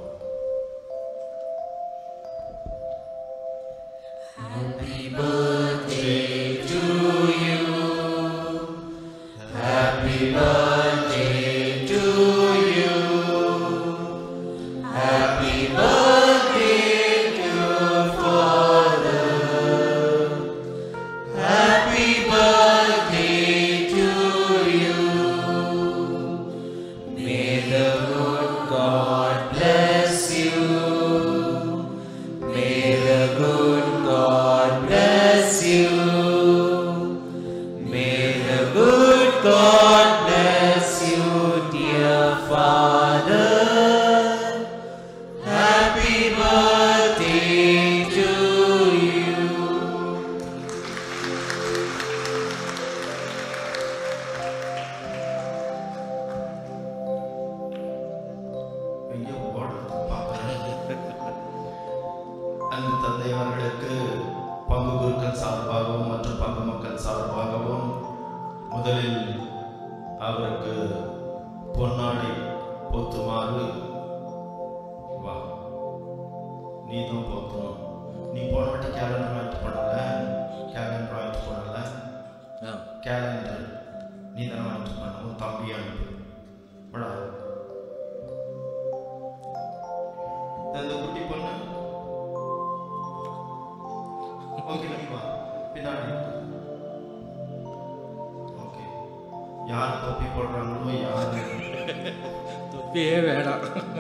Happy birthday to you. Happy birthday to you. Happy birthday dear Father. Happy birthday to you. May the good God bless you. May the good God bless you. May the good God bless you, dear Father. Happy birthday to you. எங்கேயோ ஓடுறது பார்க்கிறேன். அன்பு தந்தை அவர்களுக்கு பங்கு குருக்கள் சார்பாகவும் மற்றும் பங்கு மக்கள் சார்பாகவும் முதலில் அவருக்கு பொன்னாடை போத்துமாறு வா நீ தான் போத்தணும் நீ போன வாட்டி கேலண்டர் வாங்கிட்டு போனல கேலண்டர் வாங்கிட்டு போனல கேலண்டர் நீ தானே வாங்கிட்டு போன உன் தம்பி அனுப்பு போடா அந்த குட்டி பொண்ணு ஓகே நீ வா பின்னாடி ஓகே யார் தொப்பி போடுறாங்களோ யார் தொப்பியே வேணாம்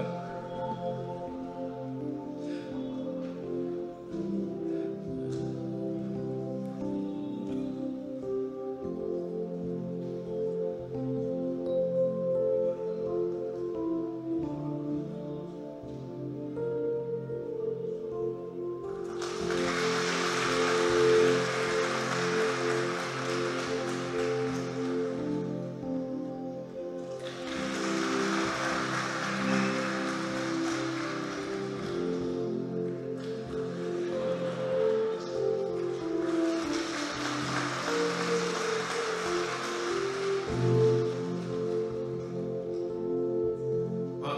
வா.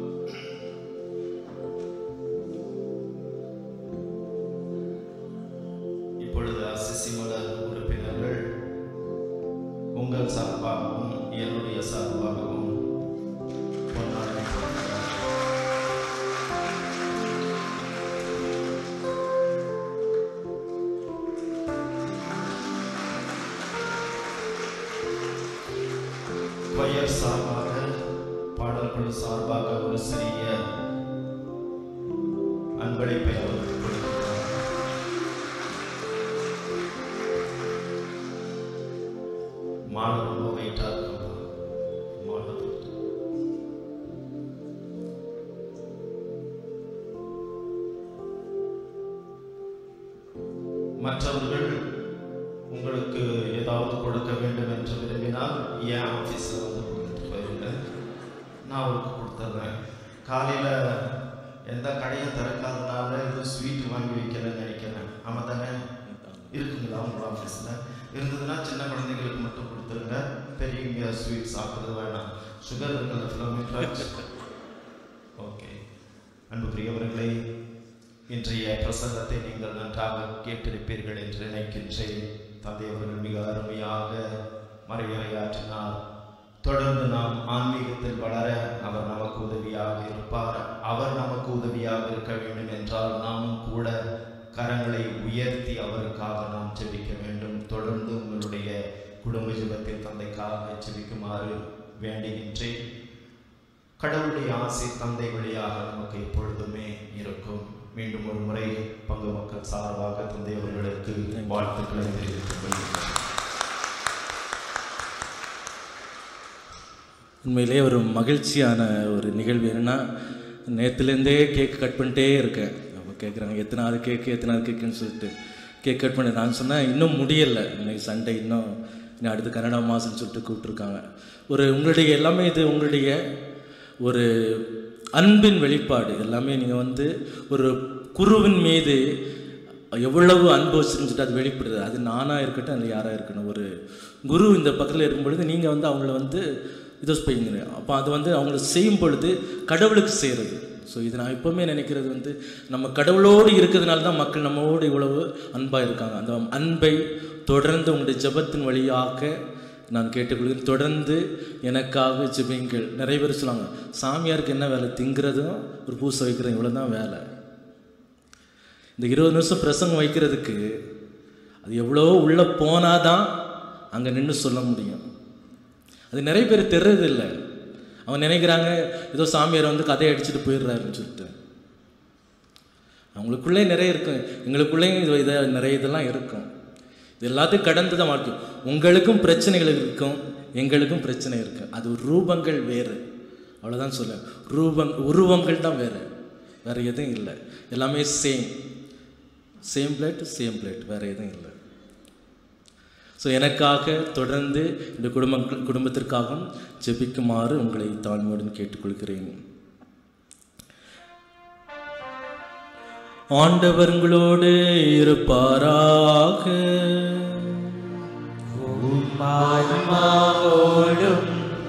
இப்பொழுது அசிசி மலர் உறுப்பினர்கள் உங்கள் சார்பாகவும் என்னுடைய சார்பாகவும் பொன்னாடை போடுகிறார்கள். கொயர் சார்பாக பாடல்கள் சார்பாக ஒரு சிறிய அன்பளிப்பை அவருக்கு கொடுக்கிறார் மாலை ரொம்ப வெயிட்டாக இருக்கும் மற்றவர்கள் உங்களுக்கு ஏதாவது கொடுக்க வேண்டும் என்று விரும்பினால் என் ஆஃபீஸில் வந்து கொடுத்துட்டு போயிருங்க நான் அவருக்கு கொடுத்துட்றேன் காலையில் எந்த கடையும் திறக்காதனால எதுவும் ஸ்வீட் வாங்கி வைக்கலன்னு நினைக்கிறேன் ஆமாம் தானே இருக்குங்களா உங்கள் ஆஃபீஸில் இருந்ததுன்னா சின்ன குழந்தைங்களுக்கு மட்டும் கொடுத்துருங்க பெரியவங்க ஸ்வீட் சாப்பிட்றது வேணாம் சுகர் இருக்குல்ல ஃபிலோமீட்டர் ஓகே அன்புக்குரியவர்களே இன்றைய பிரசங்கத்தை நீங்கள் நன்றாக கேட்டிருப்பீர்கள் என்று நினைக்கின்றேன் தந்தை அவர்கள் மிக அருமையாக மறையுரையாற்றினார் தொடர்ந்து நாம் ஆன்மீகத்தில் வளர அவர் நமக்கு உதவியாக இருப்பார் அவர் நமக்கு உதவியாக இருக்க வேண்டும் என்றால் நாமும் கூட கரங்களை உயர்த்தி அவருக்காக நாம் ஜெபிக்க வேண்டும் தொடர்ந்து உங்களுடைய குடும்ப ஜெபத்தில் தந்தைக்காக ஜெபிக்குமாறு வேண்டுகின்றேன் கடவுளுடைய ஆசை தந்தை வழியாக நமக்கு எப்பொழுதுமே இருக்கும் மீண்டும் ஒரு முறை பங்கு மக்கள் சார்பாக தந்தை அவர்களுக்கு வாழ்த்துக்களை தெரிவித்துக் கொள்கிறேன் உண்மையிலே ஒரு மகிழ்ச்சியான ஒரு நிகழ்வு என்னன்னா நேற்றுலேருந்தே கேக் கட் பண்ணிட்டே இருக்கேன் அவங்க கேட்குறாங்க எத்தனாவது கேக்கு எத்தனாவது கேக்குன்னு சொல்லிட்டு கேக் கட் பண்ணி நான் சொன்னேன் இன்னும் முடியலை இன்னைக்கு சண்டே இன்னும் இன்னும் அடுத்து கன்னடா மாதம்னு சொல்லிட்டு கூப்பிட்ருக்காங்க ஒரு உங்களுடைய எல்லாமே இது உங்களுடைய ஒரு அன்பின் வெளிப்பாடு எல்லாமே நீங்கள் வந்து ஒரு குருவின் மீது எவ்வளவு அன்பு வச்சிருந்துட்டு அது வெளிப்படுது அது நானாக இருக்கட்டும் அது யாராக இருக்கட்டும் ஒரு குரு இந்த பக்கத்தில் இருக்கும் பொழுது நீங்கள் வந்து அவங்கள வந்து இதோ செய்யுங்க அப்போ அது வந்து அவங்கள செய்யும் பொழுது கடவுளுக்கு செய்கிறது ஸோ இது நான் எப்போவுமே நினைக்கிறது வந்து நம்ம கடவுளோடு இருக்கிறதுனால தான் மக்கள் நம்மோடு இவ்வளவு அன்பாக இருக்காங்க அந்த அன்பை தொடர்ந்து உங்களுடைய ஜெபத்தின் வழியாக நான் கேட்டுக்கொள்கிறேன் தொடர்ந்து எனக்காக ஜெபிங்கள் நிறைய பேர் சொல்லுவாங்க சாமியாருக்கு என்ன வேலை திங்கிறதும் ஒரு பூசை வைக்கிறதும் இவ்வளோ தான் வேலை இந்த இருபது நிமிஷம் பிரசங்கம் வைக்கிறதுக்கு அது எவ்வளோ உள்ளே போனாதான் அங்கே நின்று சொல்ல முடியும் அது நிறைய பேர் தெரிறது இல்லை அவன் நினைக்கிறாங்க ஏதோ சாமியார் வந்து கதையை அடிச்சுட்டு போயிடுறாருன்னு சொல்லிட்டு அவங்களுக்குள்ளே நிறைய இருக்கும் எங்களுக்குள்ளேயும் இது இதை நிறைய இதெல்லாம் இருக்கும் இது எல்லாத்தையும் கடந்து தான் வாழ்க்கை உங்களுக்கும் பிரச்சனைகள் இருக்கும் எங்களுக்கும் பிரச்சனை இருக்கு அது ரூபங்கள் வேறு அவ்வளோதான் சொல்ல ரூபங் உருவங்கள் தான் வேறு வேறு எதுவும் இல்லை எல்லாமே same same plate same plate வேறு எதுவும் இல்லை ஸோ எனக்காக தொடர்ந்து இந்த குடும்ப குடும்பத்திற்காகவும் ஜெபிக்குமாறு உங்களை தாழ்மையுடன் கேட்டுக்கொள்கிறேன் ஆண்டவர் உங்களோடு இருப்பாராக ஆன்மாவோடும்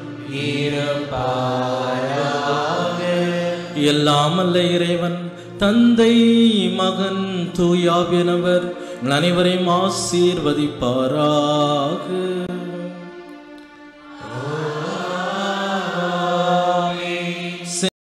இருப்பாராக எல்லாம் அல்ல இறைவன் தந்தை மகன் தூயாவியனவர் உங்கள் அனைவரையும் ஆசீர்வதிப்பாராக